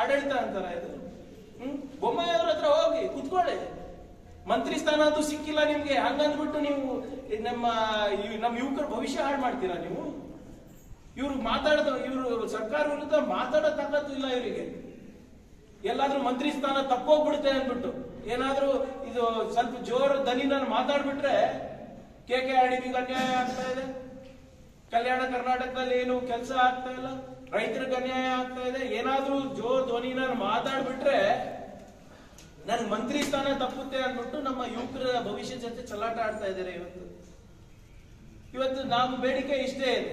ಆಡಳಿತ ಅಂತಾರ ಇದು ಹ್ಮ್ ಬೊಮ್ಮಾಯಿ ಅವ್ರ ಹತ್ರ ಹೋಗಿ ಕುತ್ಕೊಳ್ಳಿ ಮಂತ್ರಿ ಸ್ಥಾನ ಅಂತೂ ಸಿಕ್ಕಿಲ್ಲ ನಿಮ್ಗೆ ಹಂಗಂದ್ಬಿಟ್ಟು ನೀವು ಈ ನಮ್ಮ ಈ- ನಮ್ಮ ಯುವಕರ ಭವಿಷ್ಯ ಹಾಳು ಮಾಡ್ತೀರಾ ನೀವು ಇವ್ರು ಮಾತಾಡದ ಇವರು ಸರ್ಕಾರ ವಿರುದ್ಧ ಮಾತಾಡೋ ತಾಕತ್ತು ಇಲ್ಲ ಇವರಿಗೆ ಎಲ್ಲಾದ್ರೂ ಮಂತ್ರಿ ಸ್ಥಾನ ತಪ್ಪೋಗ್ಬಿಡುತ್ತೆ ಅಂದ್ಬಿಟ್ಟು ಏನಾದ್ರೂ ಇದು ಸ್ವಲ್ಪ ಜೋರು ದನಿ ನಾನು ಮಾತಾಡ್ಬಿಟ್ರೆ ಕೆ ಕೆ ಆರ್ ಡಿ ಅನ್ಯಾಯ ಆಗ್ತಾ ಇದೆ ಕಲ್ಯಾಣ ಕರ್ನಾಟಕದಲ್ಲಿ ಏನು ಕೆಲಸ ಆಗ್ತಾ ಇಲ್ಲ ರೈತರಿಗೆ ಅನ್ಯಾಯ ಆಗ್ತಾ ಇದೆ ಏನಾದ್ರೂ ಜೋರ್ ಧ್ವನಿ ನಾನು ಮಾತಾಡ್ಬಿಟ್ರೆ ನನ್ ಮಂತ್ರಿ ಸ್ಥಾನ ತಪ್ಪುತ್ತೆ ಅಂದ್ಬಿಟ್ಟು ನಮ್ಮ ಯುವಕರ ಭವಿಷ್ಯ ಜೊತೆ ಚಲಾಟ ಆಡ್ತಾ ಇದ್ದಾರೆ ಇವತ್ತು ಇವತ್ತು ನಮ್ಮ ಬೇಡಿಕೆ ಇಷ್ಟೇ ಇದೆ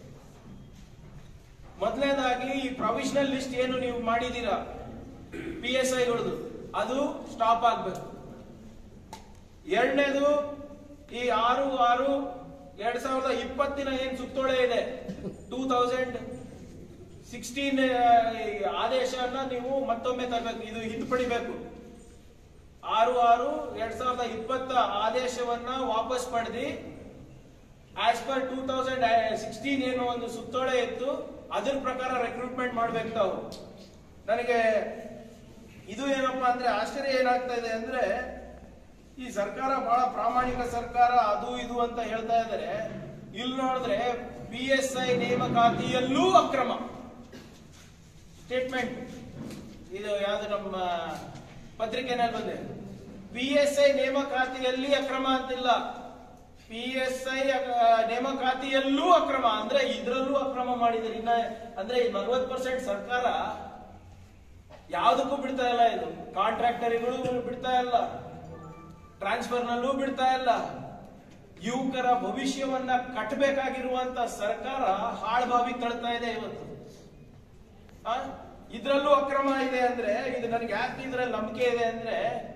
ಮೊದಲನೇದಾಗಿ ಈ ಪ್ರೊವಿಷನಲ್ ಲಿಸ್ಟ್ ಏನು ನೀವು ಮಾಡಿದೀರಾ ಪಿ ಎಸ್ ಐಗಳದು ಅದು ಸ್ಟಾಪ್ ಆಗ್ಬೇಕು ಎರಡನೇದು ಈ ಆರು ಆರು ಎರಡ್ ಸಾವಿರದ ಇಪ್ಪತ್ತಿನ ಏನ್ ಸುತ್ತೋಳೆ ಇದೆ ಟೂ ತೌಸಂಡ್ ಸಿಕ್ಸ್ಟೀನ್ ಆದೇಶನ ನೀವು ಮತ್ತೊಮ್ಮೆ ತರಬೇಕು ಇದು ಹಿಂಪಡಿಬೇಕು ಆರು ಆರು ಎರಡ್ ಸಾವಿರದ ಇಪ್ಪತ್ತ ಆದೇಶವನ್ನ ವಾಪಸ್ ಪಡೆದಿ as per two thousand sixteen ಏನು ಒಂದು ಸುತ್ತೋಲೆ ಇತ್ತು ಅದ್ರ ಪ್ರಕಾರ ರೆಕ್ರೂಟ್ಮೆಂಟ್ ಮಾಡ್ಬೇಕು ತಾವು ನನಗೆ ಇದು ಏನಪ್ಪಾ ಅಂದ್ರೆ ಆಶ್ಚರ್ಯ ಏನಾಗ್ತಾ ಇದೆ ಅಂದ್ರೆ ಈ ಸರ್ಕಾರ ಬಹಳ ಪ್ರಾಮಾಣಿಕ ಸರ್ಕಾರ ಅದು ಇದು ಅಂತ ಹೇಳ್ತಾ ಇದ್ದಾರೆ ಇಲ್ಲಿ ನೋಡಿದ್ರೆ ಪಿ ಎಸ್ ಐ ನೇಮಕಾತಿಯಲ್ಲೂ ಅಕ್ರಮ ಸ್ಟೇಟ್ಮೆಂಟ್ ಇದು ಯಾವ್ದು ನಮ್ಮ ಪತ್ರಿಕೆನಲ್ಲಿ ಬಂದೆ ಪಿ ಎಸ್ ಐ ನೇಮಕಾತಿಯಲ್ಲಿ ಅಕ್ರಮ ಅಂತಿಲ್ಲ ಪಿ ಎಸ್ ಐ ನೇಮಕಾತಿಯಲ್ಲೂ ಅಕ್ರಮ ಅಂದ್ರೆ ಇದ್ರಲ್ಲೂ ಅಕ್ರಮ ಮಾಡಿದ್ದಾರೆ ಇನ್ನ ಅಂದ್ರೆ ನಲ್ವತ್ ಪರ್ಸೆಂಟ್ ಸರ್ಕಾರ ಯಾವುದಕ್ಕೂ ಬಿಡ್ತಾ ಇಲ್ಲ ಇದು ಕಾಂಟ್ರಾಕ್ಟರಿಗಳು ಬಿಡ್ತಾ ಇಲ್ಲ ಟ್ರಾನ್ಸ್ಫರ್ ನಲ್ಲೂ ಬಿಡ್ತಾ ಇಲ್ಲ ಯುವಕರ ಭವಿಷ್ಯವನ್ನ ಕಟ್ಟಬೇಕಾಗಿರುವಂತ ಸರ್ಕಾರ ಹಾಳ್ಬಾವಿ ತಳ್ತಾ ಇದೆ ಇವತ್ತು ಆ? ಇದ್ರಲ್ಲೂ ಅಕ್ರಮ ಇದೆ ಅಂದ್ರೆ ಇದು ನನಗೆ ಯಾಕೆ ಇದ್ರಲ್ಲಿ ನಂಬಿಕೆ ಇದೆ ಅಂದ್ರೆ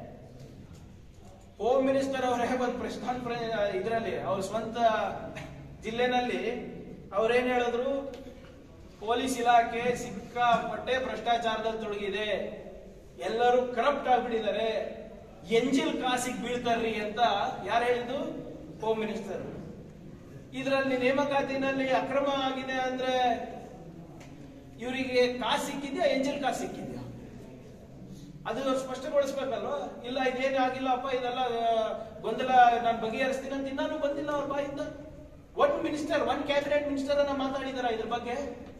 ಹೋಮ್ ಮಿನಿಸ್ಟರ್ ಅವರೇ ಒಂದು ಪ್ರೆಸ್ ಕಾನ್ಫರೆನ್ಸ್ ಇದರಲ್ಲಿ ಅವ್ರ ಸ್ವಂತ ಜಿಲ್ಲೆನಲ್ಲಿ ಅವ್ರೇನ್ ಹೇಳಿದ್ರು ಪೊಲೀಸ್ ಇಲಾಖೆ ಸಿಕ್ಕಾಪಟ್ಟೆ ಭ್ರಷ್ಟಾಚಾರದಲ್ಲಿ ತೊಡಗಿದೆ ಎಲ್ಲರೂ ಕರಪ್ಟ್ ಆಗ್ಬಿಟ್ಟಿದ್ದಾರೆ ಎಂಜಿಲ್ ಕಾಸಿಗೆ ಬೀಳ್ತಾರ್ರಿ ಅಂತ ಯಾರು ಹೇಳಿದ್ದು ಹೋಮ್ ಮಿನಿಸ್ಟರ್ ಇದರಲ್ಲಿ ನೇಮಕಾತಿನಲ್ಲಿ ಅಕ್ರಮ ಆಗಿದೆ ಅಂದ್ರೆ ಇವರಿಗೆ ಕಾಸು ಸಿಕ್ಕಿದ್ಯಾ ಎಂಜಿಲ್ ಕಾಸು ಸಿಕ್ಕಿದ್ಯಾ ಅದು ಸ್ಪಷ್ಟಗೊಳಿಸ್ಬೇಕಲ್ವಾ ಇಲ್ಲ ಇದೇನು ಆಗಿಲ್ಲಪ್ಪ ಇದೆಲ್ಲ ಆ, ಗೊಂದಲ ನಾನು ಬಗೆಹರಿಸ್ತೀನಿ ಅಂತ ಇನ್ನೂ ಬಂದಿಲ್ಲ ಅವ್ರ ಬಾಯಿಂದ one minister one cabinet minister ಅನ್ನ ಮಾತಾಡಿದಾರ ಇದ್ರ ಬಗ್ಗೆ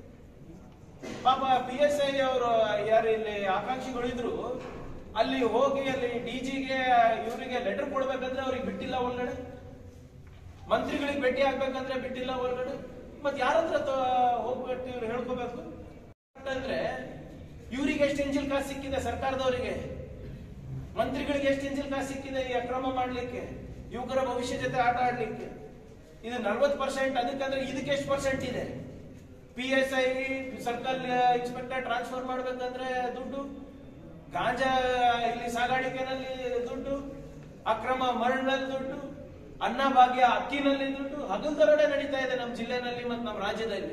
ಪಾಪ ಪಿ ಎಸ್ ಐ ಅವರು ಯಾರು ಇಲ್ಲಿ ಆಕಾಂಕ್ಷಿಗಳು ಇದ್ರು ಅಲ್ಲಿ ಹೋಗಿ ಅಲ್ಲಿ ಡಿಜಿಗೆ ಇವರಿಗೆ ಲೆಟರ್ ಕೊಡ್ಬೇಕಂದ್ರೆ ಅವ್ರಿಗೆ ಬಿಟ್ಟಿಲ್ಲ ಒಳಗಡೆ ಮಂತ್ರಿಗಳಿಗೆ ಭೇಟಿ ಆಗ್ಬೇಕಂದ್ರೆ ಬಿಟ್ಟಿಲ್ಲ ಒಳಗಡೆ ಮತ್ ಯಾರ ಹತ್ರ ತ- ಹೋಗ್ಬಿಟ್ಟು ಇವ್ರು ಹೇಳ್ಕೋಬೇಕು ಅಂದ್ರೆ ಇವರಿಗೆ ಎಷ್ಟು ಎಂಜಿಲ್ ಕಾಸು ಸಿಕ್ಕಿದೆ ಸರ್ಕಾರದವರಿಗೆ ಮಂತ್ರಿಗಳಿಗೆ ಎಷ್ಟು ಎಂಜಿಲ್ ಕಾಸು ಸಿಕ್ಕಿದೆ ಈ ಅಕ್ರಮ ಮಾಡ್ಲಿಕ್ಕೆ ಯುವಕರ ಭವಿಷ್ಯ ಜೊತೆ ಆಟ ಆಡ್ಲಿಕ್ಕೆ ಇದು ನಲ್ವತ್ ಪರ್ಸೆಂಟ್ ಅದಕ್ಕಂದ್ರೆ ಇದಕ್ಕೆ ಎಷ್ಟು ಪರ್ಸೆಂಟ್ ಇದೆ P S I circle inspector transfer ಮಾಡ್ಬೇಕಂದ್ರೆ ದುಡ್ಡು ಗಾಂಜಾ ಇಲ್ಲಿ ಸಾಗಾಣಿಕೆನಲ್ಲಿ ದುಡ್ಡು ಅಕ್ರಮ ಮರಳಿನಲ್ಲಿ ದುಡ್ಡು ಅನ್ನ ಭಾಗ್ಯ ಅಕ್ಕಿನಲ್ಲಿ ದುಡ್ಡು ಹಗಲ್ ದರೋಡೆ ನಡೀತಾ ಇದೆ ನಮ್ಮ ಜಿಲ್ಲೆನಲ್ಲಿ ಮತ್ತು ನಮ್ಮ ರಾಜ್ಯದಲ್ಲಿ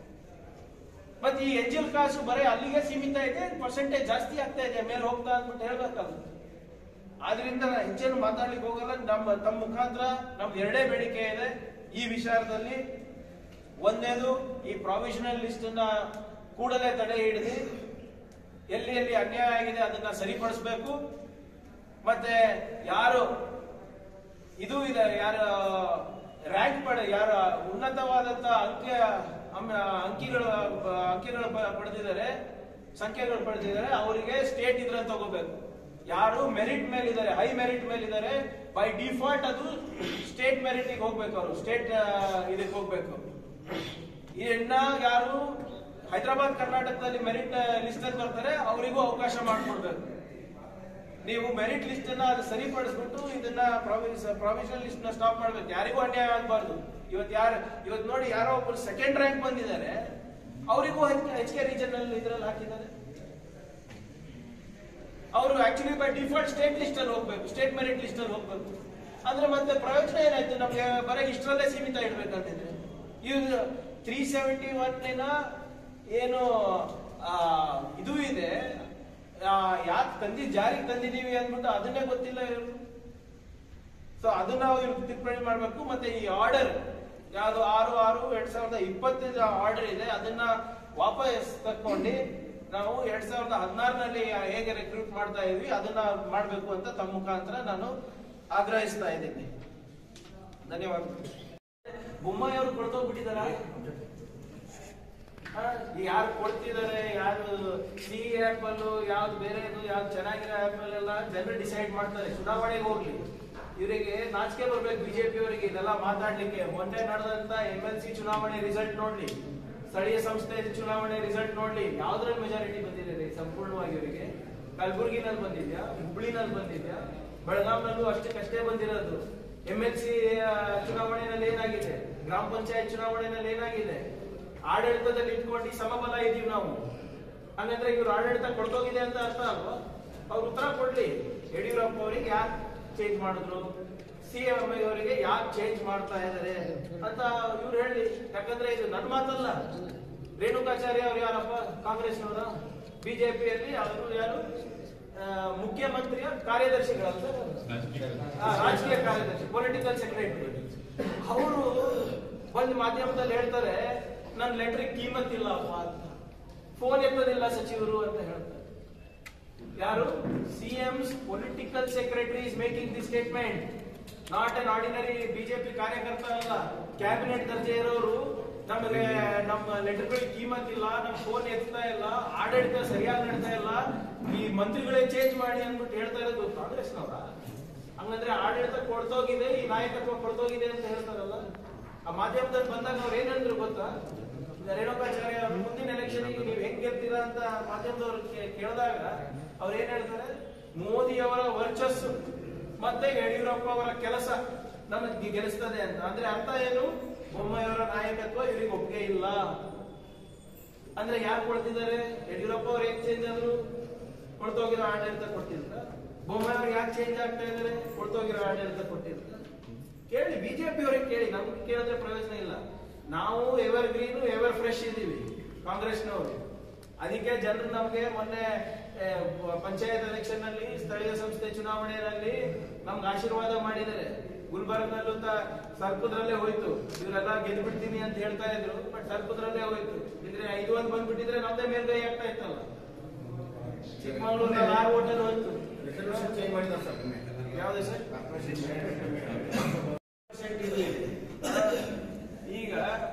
ಮತ್ತೆ ಈ ಎಂಜಿಲ್ ಕಾಸು ಬರೀ ಅಲ್ಲಿಗೆ ಸೀಮಿತ ಇದೆ ಪರ್ಸೆಂಟೇಜ್ ಜಾಸ್ತಿ ಆಗ್ತಾ ಇದೆ ಮೇಲೆ ಹೋಗ್ತಾ ಅಂದ್ಬಿಟ್ಟು ಹೇಳ್ಬೇಕಲ್ಲ ಆದ್ರಿಂದ ನಾನು ಹೆಚ್ಚೇನು ಮಾತಾಡ್ಲಿಕ್ಕೆ ಹೋಗಲ್ಲ ನಮ್ಮ ತಮ್ಮ ಮುಖಾಂತರ ನಮ್ದು ಎರಡೇ ಬೇಡಿಕೆ ಇದೆ ಈ ವಿಚಾರದಲ್ಲಿ ಒಂದೇದು ಈ ಪ್ರಾವಿಷನಲ್ ಲಿಸ್ಟ್ ಅನ್ನ ಕೂಡಲೇ ತಡೆ ಹಿಡಿದು ಎಲ್ಲಿ ಎಲ್ಲಿ ಅನ್ಯಾಯ ಆಗಿದೆ ಅದನ್ನ ಸರಿಪಡಿಸಬೇಕು ಮತ್ತೆ ಯಾರು ಇದು ಇದೆ ಯಾರ ರ್ಯಾಂಕ್ ಪಡೆ ಯಾರ ಉನ್ನತವಾದಂತ ಅಂಕೆ ಅಮ್- ಅಂಕಿಗಳು ಅಂಕಿಗಳು ಪ- ಪಡೆದಿದ್ದಾರೆ ಸಂಖ್ಯೆಗಳು ಪಡೆದಿದ್ದಾರೆ ಅವರಿಗೆ ಸ್ಟೇಟ್ ಇದ್ರ ತಗೋಬೇಕು ಯಾರು ಮೆರಿಟ್ ಮೇಲಿದ್ದಾರೆ ಹೈ ಮೆರಿಟ್ ಮೇಲಿದ್ದಾರೆ ಬೈ ಡಿಫಾಲ್ಟ್ ಅದು ಸ್ಟೇಟ್ ಮೆರಿಟ್ ಹೋಗ್ಬೇಕು ಅವರು ಸ್ಟೇಟ್ ಇದಕ್ಕೆ ಹೋಗ್ಬೇಕು ಇನ್ನ ಯಾರು ಹೈದರಾಬಾದ್ ಕರ್ನಾಟಕದಲ್ಲಿ ಮೆರಿಟ್ ಲಿಸ್ಟ್ ಅಲ್ಲಿ ಬರ್ತಾರೆ ಅವರಿಗೂ ಅವಕಾಶ ಮಾಡಿಕೊಡ್ಬೇಕು ನೀವು ಮೆರಿಟ್ ಲಿಸ್ಟ್ ಅನ್ನ ಅದು ಸರಿಪಡಿಸ್ಬಿಟ್ಟು ಇದನ್ನ ಪ್ರಾವಿಷನಲ್ ಲಿಸ್ಟ್ ನ ಸ್ಟಾಪ್ ಮಾಡ್ಬೇಕು ಯಾರಿಗೂ ಅನ್ಯಾಯ ಆಗಬಾರ್ದು ಇವತ್ತು ಯಾರು ಇವತ್ತು ನೋಡಿ ಯಾರೋ ಒಬ್ರು ಸೆಕೆಂಡ್ ರ್ಯಾಂಕ್ ಬಂದಿದ್ದಾರೆ ಅವರಿಗೂ ಎಚ್ ಕೆ ರೀಜನಲ್ ಇದ್ರಲ್ಲಿ ಹಾಕಿದ್ದಾರೆ ಅವರು actually by default state list ಅಲ್ಲಿ ಹೋಗ್ಬೇಕು ಸ್ಟೇಟ್ ಮೆರಿಟ್ ಲಿಸ್ಟ್ ಅಲ್ಲಿ ಹೋಗ್ಬೇಕು ಅಂದ್ರೆ ಮತ್ತೆ ಪ್ರಯೋಜನ ಏನಾಯ್ತು ನಮ್ಗೆ ಬರೀ ಇಷ್ಟರಲ್ಲೇ ಸೀಮಿತ ಇಡ್ಬೇಕಂತಿದ್ರೆ ಇವ್ರು ತ್ರೀ ಸೆವೆಂಟಿ ಒನ್ ಏನು ಆ, ಇದು ಇದೆ ಯಾಕೆ ತಂದಿ ಜಾರಿಗೆ ತಂದಿದೀವಿ ಅಂದ್ಬಿಟ್ಟು ಅದನ್ನೇ ಗೊತ್ತಿಲ್ಲ ಇವರು ಸೊ ಅದನ್ನ ನಾವು ಇವ್ರು ತಿದ್ದುಪಡಿ ಮಾಡ್ಬೇಕು ಮತ್ತೆ ಈ ಆರ್ಡರ್ ಯಾವ್ದು ಆರು ಆರು ಎರಡ್ ಸಾವಿರದ ಇಪ್ಪತ್ತೈದು ಆರ್ಡರ್ ಇದೆ ಅದನ್ನ ವಾಪಸ್ ತಕ್ಕೊಂಡು ನಾವು ಎರಡ್ ಸಾವಿರದ ಹದಿನಾರನಲ್ಲಿ ಹೇಗೆ ರೆಕ್ರೂಟ್ ಮಾಡ್ತಾ ಇದ್ವಿ ಅದನ್ನ ಮಾಡಬೇಕು ಅಂತ ತಮ್ಮ ಮುಖಾಂತರ ನಾನು ಆಗ್ರಹಿಸ್ತಾ ಇದ್ದೀನಿ ಧನ್ಯವಾದಗಳು ಬೊಮ್ಮಾಯಿ ಅವರು ಕೊಡ್ತೋಗ್ಬಿಟ್ಟಿದಾರ ಯಾರು ಕೊಡ್ತಿದ್ದಾರೆ ಯಾರು ಸಿ ಆಪ್ ಅಲ್ಲೂ ಯಾವ್ದು ಬೇರೆ ಯಾವ್ದು ಚೆನ್ನಾಗಿರೋ ಆಪ್ ಅಲ್ಲೆಲ್ಲ ಜನರು ಡಿಸೈಡ್ ಮಾಡ್ತಾರೆ ಚುನಾವಣೆಗೆ ಹೋಗ್ಲಿ ಇವರಿಗೆ ನಾಚಿಕೆ ಬರ್ಬೇಕು ಬಿಜೆಪಿ ಅವರಿಗೆ ಇದೆಲ್ಲ ಮಾತಾಡ್ಲಿಕ್ಕೆ ಮೊನ್ನೆ ನಡೆದಂತ ಎಂ ಎಲ್ ಸಿ ಚುನಾವಣೆ ರಿಸಲ್ಟ್ ನೋಡ್ಲಿ ಸ್ಥಳೀಯ ಸಂಸ್ಥೆ ಚುನಾವಣೆ ರಿಸಲ್ಟ್ ನೋಡ್ಲಿ ಯಾವ್ದ್ರಲ್ಲಿ ಮೆಜಾರಿಟಿ ಬಂದಿದೆ ರೀ ಸಂಪೂರ್ಣವಾಗಿ ಇವರಿಗೆ ಕಲಬುರಗಿನಲ್ಲಿ ಬಂದಿದ್ಯಾ ಹುಬ್ಳಿನಲ್ಲಿ ಬಂದಿದ್ಯಾ ಬೆಳಗಾಂನಲ್ಲೂ ಅಷ್ಟಕ್ಕಷ್ಟೇ ಬಂದಿರೋದು ಎಂ ಎಲ್ ಸಿ ಚುನಾವಣೆಯಲ್ಲಿ ಏನಾಗಿದೆ ಗ್ರಾಮ ಪಂಚಾಯತ್ ಚುನಾವಣೆಯಲ್ಲಿ ಏನಾಗಿದೆ ಆಡಳಿತದಲ್ಲಿ ಇಟ್ಕೊಂಡು ಸಮಬಲ ಇದೀವಿ ನಾವು ಹಂಗಂದ್ರೆ ಇವ್ರು ಆಡಳಿತ ಕೊಡ್ತೋಗಿದೆ ಅಂತ ಅರ್ಥ ಅಲ್ವಾ ಅವ್ರು ಉತ್ತರ ಕೊಡ್ಲಿ ಯಡಿಯೂರಪ್ಪ ಅವರಿಗೆ ಯಾಕೆ ಚೇಂಜ್ ಮಾಡಿದ್ರು ಸಿ ಎಂ ಅವರಿಗೆ ಯಾಕೆ ಚೇಂಜ್ ಮಾಡ್ತಾ ಇದಾರೆ ಅಂತ ಇವ್ರು ಹೇಳಿ ಯಾಕಂದ್ರೆ ಇದು ನನ್ನ ಮಾತಲ್ಲ ರೇಣುಕಾಚಾರ್ಯ ಅವ್ರು ಯಾರಪ್ಪ ಕಾಂಗ್ರೆಸ್ನವರ ಬಿಜೆಪಿಯಲ್ಲಿ ಅವರು ಯಾರು ಆ, ಮುಖ್ಯಮಂತ್ರಿಯ ಕಾರ್ಯದರ್ಶಿಗಳಂತ ಆ, ರಾಜಕೀಯ ಕಾರ್ಯದರ್ಶಿ ಪೊಲಿಟಿಕಲ್ ಸೆಕ್ರೆಟರಿ ಅವರು ಬಂದ್ ಮಾಧ್ಯಮದಲ್ಲಿ ಹೇಳ್ತಾರೆ ನನ್ನ ಲೆಟರ್ ಕೀಮತ್ ಇಲ್ಲಪ್ಪ ಅಂತ ಫೋನ್ ಎತ್ತದಿಲ್ಲ ಸಚಿವರು ಅಂತ ಹೇಳ್ತಾರೆ ಯಾರು CM's political secretary is making the statement not an ordinary BJP ಕಾರ್ಯಕರ್ತ ಅಲ್ಲ ಕ್ಯಾಬಿನೆಟ್ ದರ್ಜೆ ಇರೋರು ನಮಗೆ ನಮ್ಮ ಲೆಟರ್ಗಳಿಗೆ ಕೀಮತ್ ಇಲ್ಲ ನಮ್ಮ ಫೋನ್ ಎತ್ತಾ ಇಲ್ಲ ಆಡಳಿತ ಸರಿಯಾಗಿ ನಡೀತಾ ಇಲ್ಲ ಈ ಮಂತ್ರಿಗಳೇ ಚೇಂಜ್ ಮಾಡಿ ಅಂದ್ಬಿಟ್ಟು ಹೇಳ್ತಾ ಇರೋದು ಕಾಂಗ್ರೆಸ್ನವರ ಹಂಗಂದ್ರೆ ಆಡಳಿತ ಕೊಡ್ತೋಗಿದೆ ಈ ನಾಯಕತ್ವ ಕೊಡ್ತೋಗಿದೆ ಅಂತ ಹೇಳ್ತಾರಲ್ಲ ಆ ಮಾಧ್ಯಮದಲ್ಲಿ ಬಂದಾಗ ಅವ್ರು ಏನ್ ಹೇಳಿದ್ರು ಗೊತ್ತಾ ಈಗ ರೇಣುಕಾಚಾರ್ಯ ಅವ್ರು ಮುಂದಿನ ಎಲೆಕ್ಷನ್ ನೀವು ಹೆಂಗ್ ಗೆಲ್ತೀರಾ ಅಂತ ಮಾಧ್ಯಮದವ್ರು ಕೇ- ಕೇಳಿದಾಗ ಅವ್ರು ಏನ್ ಹೇಳ್ತಾರೆ ಮೋದಿ ಅವರ ವರ್ಚಸ್ಸು ಮತ್ತೆ ಯಡಿಯೂರಪ್ಪ ಅವರ ಕೆಲಸ ನಮಗೆ ಗೆಲ್ಲಿಸ್ತದೆ ಅಂತ ಅಂದ್ರೆ ಅರ್ಥ ಏನು ಬೊಮ್ಮಾಯಿಯವರ ನಾಯಕತ್ವ ಇವರಿಗೆ ಒಪ್ಪಿಗೆ ಇಲ್ಲ ಅಂದ್ರೆ ಯಾರು ಕೊಡ್ತಿದ್ದಾರೆ ಯಡಿಯೂರಪ್ಪ ಅವ್ರು ಹೇಗ್ ಚೇಂಜ್ ಆದ್ರು ಕೊಡ್ತೋಗಿರೋ ಆಡಳಿತ ಕೊಟ್ಟಿದ್ರ ಬೊಮ್ಮಾಯಿ ಅವ್ರು ಯಾಕೆ ಚೇಂಜ್ ಆಗ್ತಾ ಇದಾರೆ ಕೊಡ್ತೋಗಿರೋ ಆಡಳಿತ ಕೊಟ್ಟಿದ್ರ ಕೇಳಿ ಬಿಜೆಪಿ ಅವ್ರಿಗೆ ಕೇಳಿ ನಮ್ಗೆ ಕೇಳಿದ್ರೆ ಪ್ರಯೋಜನ ಇಲ್ಲ ನಾವು ಎವರ್ ಗ್ರೀನು ಎವರ್ ಫ್ರೆಶ್ ಇದ್ದೀವಿ ಕಾಂಗ್ರೆಸ್ನವರು ಅದಕ್ಕೆ ಜನರು ನಮ್ಗೆ ಮೊನ್ನೆ ಪಂಚಾಯತ್ ಎಲೆಕ್ಷನ್ ನಲ್ಲಿ ಸ್ಥಳೀಯ ಸಂಸ್ಥೆ ಚುನಾವಣೆಯಲ್ಲಿ ನಮ್ಗೆ ಆಶೀರ್ವಾದ ಮಾಡಿದ್ದಾರೆ ಗುಲ್ಬರ್ಗ್ನಲ್ಲೂ ತ- ಸರ್ಪುದ್ರಲ್ಲೇ ಹೋಯ್ತು ಇವರೆಲ್ಲ ಗೆದ್ದು ಬಿಡ್ತೀನಿ ಅಂತ ಹೇಳ್ತಾ ಇದ್ರು ಬಟ್ ಸರ್ಪುದ್ರಲ್ಲೇ ಹೋಯ್ತು ಇದ್ರೆ ಐದು ಒಂದು ಬಂದ್ಬಿಟ್ಟಿದ್ರೆ ನಮ್ದೇ ಮೇಲ್ಗೈ ಆಗ್ತಾ ಇತ್ತಲ್ಲ ಚಿಕ್ಕಮಗಳೂರಿನಲ್ಲಿ ಆರು ಓಟಲ್ಲಿ ಹೋಯ್ತು ಚೇಂಜ್ ಮಾಡಿದ್ದಾರೆ ಸರ್ ಯಾವ್ದು ಸರ್ ಪರ್ಸೆಂಟ್ ಇದೆ ಈಗ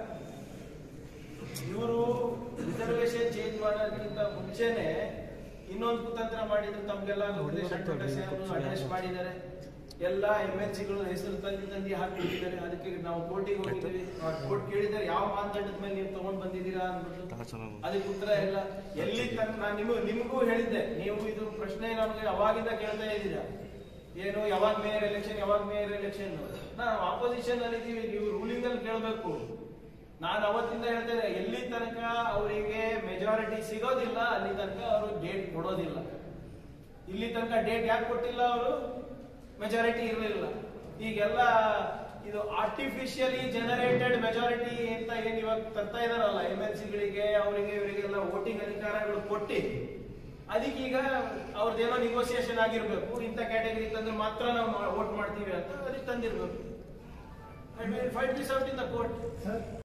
ಇವರು ರಿಸರ್ವೇಶನ್ ಚೇಂಜ್ ಮಾಡೋದಕ್ಕಿಂತ ಮುಂಚೆನೆ ಇನ್ನೊಂದು ಕುತಂತ್ರ ಮಾಡಿದ್ರು ತಮ್ಗೆಲ್ಲ ಗೊತ್ತಿದೆ ಷಟ್ಪಟ ಸೇವೆಯನ್ನು ಅಡ್ರೆಸ್ ಮಾಡಿದ್ದಾರೆ ಎಲ್ಲ ಎಂ ಎಲ್ ಸಿಗಳು ಹೆಸರು ತಂದಿ ತಂದಿ ಹಾಕಿಬಿಟ್ಟಿದ್ದಾರೆ ಅದಕ್ಕೆ ನಾವು ಕೋರ್ಟಿಗೆ ಹೋಗಿದ್ದೀವಿ ಕೋರ್ಟ್ ಕೇಳಿದ್ದಾರೆ ಯಾವ ಮಾನದಂಡದ ಮೇಲೆ ನೀವು ತಗೊಂಡ್ ಬಂದಿದ್ದೀರಾ ಅಂದ್ಬಿಟ್ಟು ಅದಕ್ಕೆ ಉತ್ತರ ಇಲ್ಲ ಎಲ್ಲಿ ತನಕ ನಾನು ನಿಮಗೂ ನಿಮಗೂ ಹೇಳಿದ್ದೆ ನೀವು ಇದು ಪ್ರಶ್ನೆ ನಮಗೆ ಅವಾಗಿಂದ ಕೇಳ್ತಾ ಇದ್ದೀರಾ ಏನು ಯಾವಾಗ ಮೇಯರ್ ಎಲೆಕ್ಷನ್ ಯಾವಾಗ ಮೇಯರ್ ಎಲೆಕ್ಷನ್ ನಾವು ಆಪೋಸಿಷನ್ ಅಲ್ಲಿ ಇದೀವಿ ನೀವು ರೂಲಿಂಗ್ ಅಲ್ಲಿ ಕೇಳಬೇಕು ನಾನು ಅವತ್ತಿಂದ ಹೇಳ್ತೇನೆ ಎಲ್ಲಿ ತನಕ ಅವರಿಗೆ ಮೆಜಾರಿಟಿ ಸಿಗೋದಿಲ್ಲ ಅಲ್ಲಿ ತನಕ ಅವರು ಡೇಟ್ ಕೊಡೋದಿಲ್ಲ ಇಲ್ಲಿ ತನಕ ಡೇಟ್ ಯಾಕೆ ಕೊಟ್ಟಿಲ್ಲ ಅವರು ಮೆಜಾರಿಟಿ ಇರಲಿಲ್ಲ ಈಗೆಲ್ಲ ಇದು ಆರ್ಟಿಫಿಷಿಯಲಿ ಜನರೇಟೆಡ್ ಮೆಜಾರಿಟಿ ಅಂತ ಏನ್ ಇವಾಗ ತರ್ತಾ ಇದಾರಲ್ಲ ಎಂ ಎಲ್ ಸಿಗಳಿಗೆ ಅವರಿಗೆ ಇವರಿಗೆಲ್ಲ ವೋಟಿಂಗ್ ಅಧಿಕಾರಗಳು ಕೊಟ್ಟಿ ಅದಕ್ಕೀಗ ಅವ್ರದ್ದೇನೋ ನಿಗೋಸಿಯೇಷನ್ ಆಗಿರ್ಬೇಕು ಇಂಥ ಕ್ಯಾಟಗರಿ ತಂದ್ರೆ ಮಾತ್ರ ನಾವು ವೋಟ್ ಮಾಡ್ತೀವಿ ಅಂತ ಅದಕ್ಕೆ ತಂದಿರ್ಬೇಕು fight this out in the court